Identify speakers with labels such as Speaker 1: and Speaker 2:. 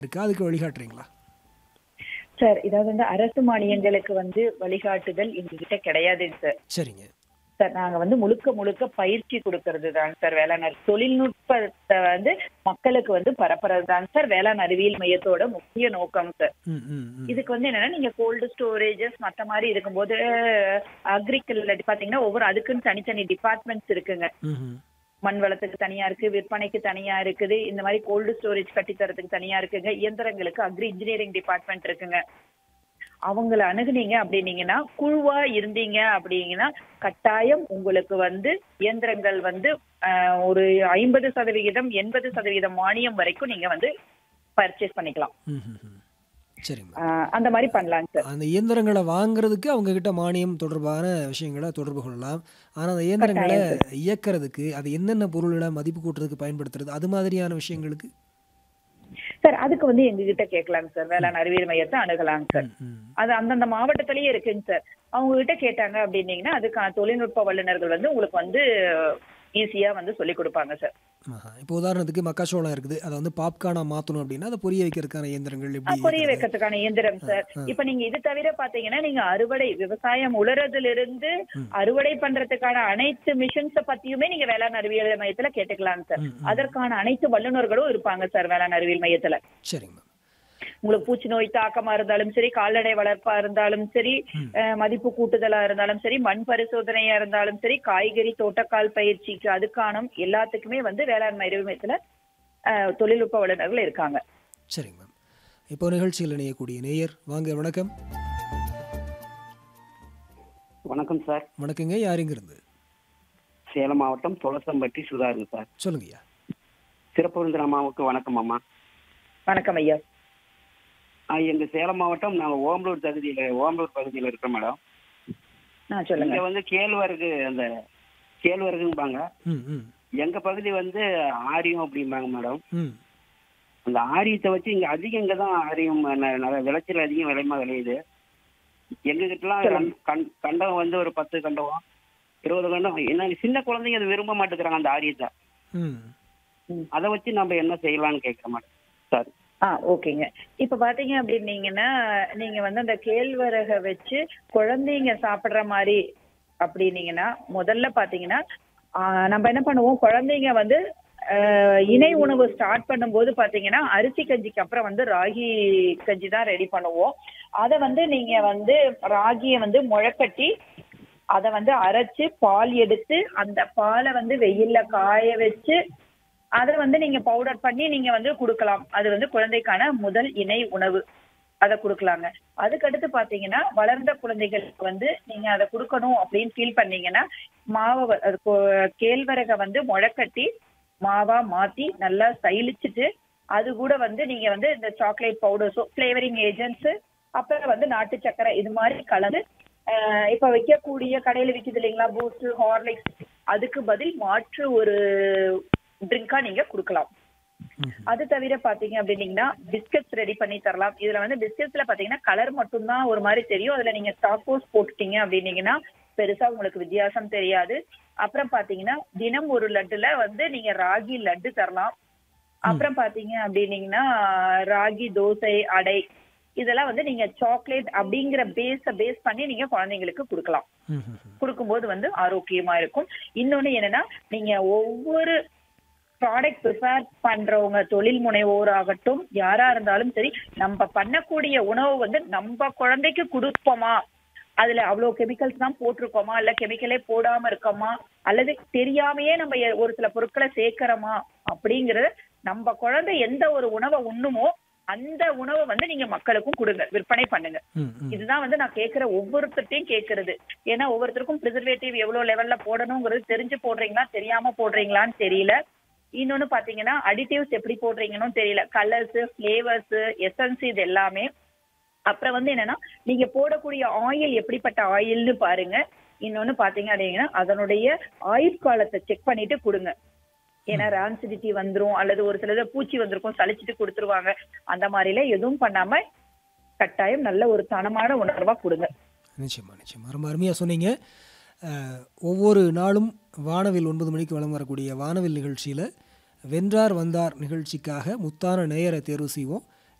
Speaker 1: இருக்கு அதுக்கு வழிகாட்டுறீங்களா
Speaker 2: சார் இதாவது வந்து அரசு மானியங்களுக்கு வந்து வழிகாட்டுதல் எங்ககிட்ட கிடையாதுங்க சார்
Speaker 1: சரிங்க
Speaker 2: சார் நாங்க வந்து முழுக்க முழுக்க பயிற்சி கொடுக்கறது தாங்க சார் வேளாண் அறி- தொழில்நுட்பத்தை வந்து மக்களுக்கு வந்து பரப்புறது தாங்க சார் வேளாண் அறிவியல் மையத்தோட முக்கிய நோக்கம் சார்
Speaker 1: ம் ம் ம்
Speaker 2: இதுக்கு வந்து என்னன்னா நீங்க கோல்டு ஸ்டோரேஜஸ் மத்த மாதிரி இருக்கும்போது அக்ரிகல்ச்சர் பாத்தீங்கன்னா ஒவ்வொரு அதுக்குன்னு தனித்தனி டிபார்ட்மெண்ட்ஸ் இருக்குங்க
Speaker 1: ம் ம்
Speaker 2: மண் வளத்துக்கு தனியா இருக்கு விற்பனைக்கு தனியா இருக்குது இந்த மாதிரி கோல்டு ஸ்டோரேஜ் கட்டி தரதுக்கு தனியா இருக்குங்க இயந்திரங்களுக்கு அக்ரி இன்ஜினியரிங் டிபார்ட்மெண்ட் இருக்குங்க அவங்கள அணுகுனீங்க அப்படின்னீங்கன்னா குழுவா இருந்தீங்க அப்படிங்கன்னா கட்டாயம் உங்களுக்கு வந்து இயந்திரங்கள் வந்து ஆஹ், ஒரு ஐம்பது சதவிகிதம் எண்பது சதவிகிதம் மானியம் வரைக்கும் நீங்க வந்து பர்ச்சேஸ் பண்ணிக்கலாம்
Speaker 1: ம் ம் ம் சரிங்க
Speaker 2: ஆஹ், அந்த மாதிரி பண்ணலாங்க சார்
Speaker 1: அந்த இயந்திரங்களை வாங்குறதுக்கு அவங்க கிட்ட மானியம் தொடர்பான விஷயங்களை தொடர்பு கொள்ளலாம் ஆனால் அந்த இயந்திரங்களை இயக்கிறதுக்கு அது என்னென்ன பொருள்களை மதிப்பு கூட்டுறதுக்கு பயன்படுத்துறது அது மாதிரியான விஷயங்களுக்கு
Speaker 2: சார் அதுக்கு வந்து எங்ககிட்ட கேட்கலாங்க சார் வேளாண் அறிவியல் மையத்தை அணுகலாங்க சார்
Speaker 1: ம், ம்
Speaker 2: அது அந்தந்த மாவட்டத்திலேயே இருக்குங்க சார் அவங்க கிட்ட கேட்டாங்க அப்படின்னீங்கன்னா அதுக்கான தொழில்நுட்ப வல்லுநர்கள் வந்து உங்களுக்கு வந்து ஈஸியா வந்து சொல்லி கொடுப்பாங்க சார்
Speaker 1: ஆஹா. இப்போ உதாரணத்துக்கு மக்காச்சோளம் இருக்குது அதை வந்து பாப்கார்னா மாற்றணும் அப்படின்னா அதை பொரிய வைக்கிறதுக்கான இயந்திரங்கள் எப்படி
Speaker 2: புரிய
Speaker 1: இயக்குறது?
Speaker 2: வைக்கிறதுக்கான இயந்திரம் சார் இப்ப நீங்க இது தவிர பாத்தீங்கன்னா நீங்க அறுவடை விவசாயம் உலரதுல இருந்து அறுவடை பண்றதுக்கான அனைத்து மிஷின்ஸ பத்தியுமே நீங்க வேளாண் அறிவியல் மையத்துல கேட்டுக்கலாங்க சார்
Speaker 1: ம், ம்.
Speaker 2: அதற்கான அனைத்து வல்லுநர்களும் இருப்பாங்க சார் வேளாண் அறிவியல் மையத்துல
Speaker 1: சரிங்க மேம்
Speaker 2: உங்களுக்கு பூச்சி நோய் தாக்கமா இருந்தாலும் சரி கால்நடை வளர்ப்பா இருந்தாலும் சரி அஹ், மதிப்பு கூட்டுதலா இருந்தாலும் சரி மண் பரிசோதனையா இருந்தாலும் சரி காய்கறி தோட்டக்கால் பயிற்சிக்கு அதுக்கான எல்லாத்துக்குமே வந்து வேளாண்மை அறிவுமையத்துல அஹ், தொழில்நுட்ப வல்லுநர்கள் இருக்காங்க
Speaker 1: சரிங்க மேம் இப்போ நிகழ்ச்சியில் இணையக்கூடிய நேயர் வாங்க வணக்கம்
Speaker 3: வணக்கம் சார்
Speaker 1: வணக்கங்க யார் இருந்து
Speaker 3: சேலம் மாவட்டம் துளசம்பட்டி சுதாருங்க சார்
Speaker 1: சொல்லுங்கய்யா
Speaker 3: சிறப்பு விருந்தினர் அம்மாவுக்கு வணக்கம் அம்மா
Speaker 2: வணக்கம் ஐயா
Speaker 3: ஆ, எங்க சேலம் மாவட்டம் நாங்க ஓம்பலூர் தகுதியில ஓம்பலூர் பகுதியில இருக்கோம் மேடம்
Speaker 2: ஆ சொல்லுங்க
Speaker 3: இங்க வந்து கேழ்வரகு அந்த கேழ்வரகும்பாங்க
Speaker 1: ம் ம்
Speaker 3: எங்க பகுதி வந்து ஆரியம் அப்படிம்பாங்க மேடம்
Speaker 1: ம்
Speaker 3: அந்த ஆரியத்தை வச்சு இங்க அதிகம் இங்க தான் ஆரியம் ந- ந- விளைச்சல் அதிகம் விலைமா விளையுது எங்க கிட்டலாம் கண் கண்டம் வந்து ஒரு பத்து கண்டம் இருபது கண்டம் என்ன சின்ன குழந்தைங்க அதை விரும்ப மாட்டேங்கிறாங்க அந்த ஆரியத்தை
Speaker 1: ம்
Speaker 3: அதை வச்சு நம்ம என்ன செய்யலாம்னு கேட்குற மேடம் சார்
Speaker 2: ஆ ஓகேங்க இப்ப பாத்தீங்க அப்படின்னீங்கன்னா நீங்க வந்து அந்த கேழ்வரக வச்சு குழந்தைங்க சாப்பிடுற மாதிரி அப்படின்னீங்கன்னா முதல்ல பாத்தீங்கன்னா ஆ, நம்ம என்ன பண்ணுவோம் குழந்தைங்க வந்து ஆ, இணை உணவு ஸ்டார்ட் பண்ணும்போது பாத்தீங்கன்னா அரிசி கஞ்சிக்கு அப்புறம் வந்து ராகி கஞ்சி தான் ரெடி பண்ணுவோம் அதை வந்து நீங்க வந்து ராகியை வந்து முளைக்கட்டி அதை வந்து அரைச்சு பால் எடுத்து அந்த பாலை வந்து வெயில்ல காய வச்சு அதை வந்து நீங்க பவுடர் பண்ணி நீங்க வந்து கொடுக்கலாம் அது வந்து குழந்தைக்கான முதல் இணை உணவு அதை கொடுக்கலாங்க அதுக்கடுத்து பாத்தீங்கன்னா வளர்ந்த குழந்தைகளுக்கு வந்து நீங்க அதை கொடுக்கணும் அப்படின்னு ஃபீல் பண்ணீங்கன்னா மாவை வ- அது கொ- கேழ்வரகை வந்து முளைக்கட்டி மாவா மாத்தி நல்லா சைலிச்சிட்டு அது கூட வந்து நீங்க வந்து இந்த சாக்லேட் பவுடர்ஸோ ஃபிளேவரிங் ஏஜென்ட்ஸ் அப்புறம் வந்து நாட்டு சக்கரை இது மாதிரி கலந்து ஆஹ் இப்ப வைக்கக்கூடிய கடையில விக்குது இல்லைங்களா பூஸ்ட் ஹார்லிக்ஸ் அதுக்கு பதில் மாற்று ஒரு ட்ரிங்கா நீங்க கொடுக்கலாம்
Speaker 1: ம்
Speaker 2: அது தவிர பாத்தீங்க அப்படின்னீங்கன்னா பிஸ்கட்ஸ் ரெடி பண்ணி தரலாம் இதுல வந்து பிஸ்கட்ஸ்ல பாத்தீங்கன்னா கலர் மட்டும்தான் ஒரு மாதிரி தெரியும் அதுல நீங்க சாக்கோஸ் போட்டுட்டீங்க அப்படின்னீங்கன்னா பெருசா உங்களுக்கு வித்தியாசம் தெரியாது அப்புறம் பாத்தீங்கன்னா தினம் ஒரு லட்டுல வந்து நீங்க ராகி லட்டு தரலாம் அப்புறம் பாத்தீங்க அப்படின்னீங்கன்னா ராகி தோசை அடை இதெல்லாம் வந்து நீங்க சாக்லேட் அப்படிங்கிற பேஸ பேஸ் பண்ணி நீங்க குழந்தைங்களுக்கு கொடுக்கலாம்
Speaker 1: ம் ம் ம்
Speaker 2: கொடுக்கும்போது வந்து ஆரோக்கியமா இருக்கும் இன்னொன்னு என்னன்னா நீங்க ஒவ்வொரு ப்ராடக்ட் ப்ரிப்பேர் பண்றவங்க தொழில் முனைவோர் ஆகட்டும் யாரா இருந்தாலும் சரி நம்ம பண்ணக்கூடிய உணவு வந்து நம்ம குழந்தைக்கு கொடுப்போமா அதுல அவ்வளவு கெமிக்கல்ஸ் தான் போட்டிருக்கோமா இல்ல கெமிக்கலே போடாம இருக்கோமா அல்லது தெரியாமையே நம்ம எ- ஒரு சில பொருட்களை சேர்க்கிறோமா அப்படிங்கறது நம்ம குழந்தை எந்த ஒரு உணவை உண்ணுமோ அந்த உணவை வந்து நீங்க மக்களுக்கும் கொடுங்க விற்பனை பண்ணுங்க
Speaker 1: ம் ம்
Speaker 2: இதுதான் வந்து நான் கேக்குற ஒவ்வொருத்தர்ட்டையும் கேக்குறது ஏன்னா ஒவ்வொருத்தருக்கும் ப்ரிசர்வேட்டிவ் எவ்வளவு லெவல்ல போடணுங்கிறது தெரிஞ்சு போடுறீங்களா தெரியாம போடுறீங்களான்னு தெரியல இன்னொன்னு பாத்தீங்கன்னா அடிட்டிவ்ஸ் எப்படி போடுறீங்கன்னு தெரியல கலர்ஸ் ஃபிளேவர்ஸ் எசன்ஸ் இது எல்லாமே அப்புறம் வந்து என்னன்னா நீங்க போடக்கூடிய ஆயில் எப்படிப்பட்ட ஆயில்னு பாருங்க இன்னொன்னு பாத்தீங்க அப்படின்னா அதனுடைய ஆயுட்காலத்தை செக் பண்ணிட்டு கொடுங்க ஏன்னா ரான்சிடிட்டி வந்துரும் அல்லது ஒரு சிலது பூச்சி வந்திருக்கும் சலிச்சிட்டு கொடுத்துருவாங்க அந்த மாதிரில எதுவும் பண்ணாம கட்டாயம் நல்ல ஒரு தனமான உணர்வா கொடுங்க
Speaker 1: நிச்சயமா நிச்சயமா ரொம்ப அருமையாக சொன்னீங்க அஹ், ஒவ்வொரு நாளும் வானவில் ஒன்பது மணிக்கு வலம் வரக்கூடிய வானவில் நிகழ்ச்சியில் வென்றார் வந்தார் நிகழ்ச்சிக்காக முத்தான நேயரை தேர்வு செய்வோம்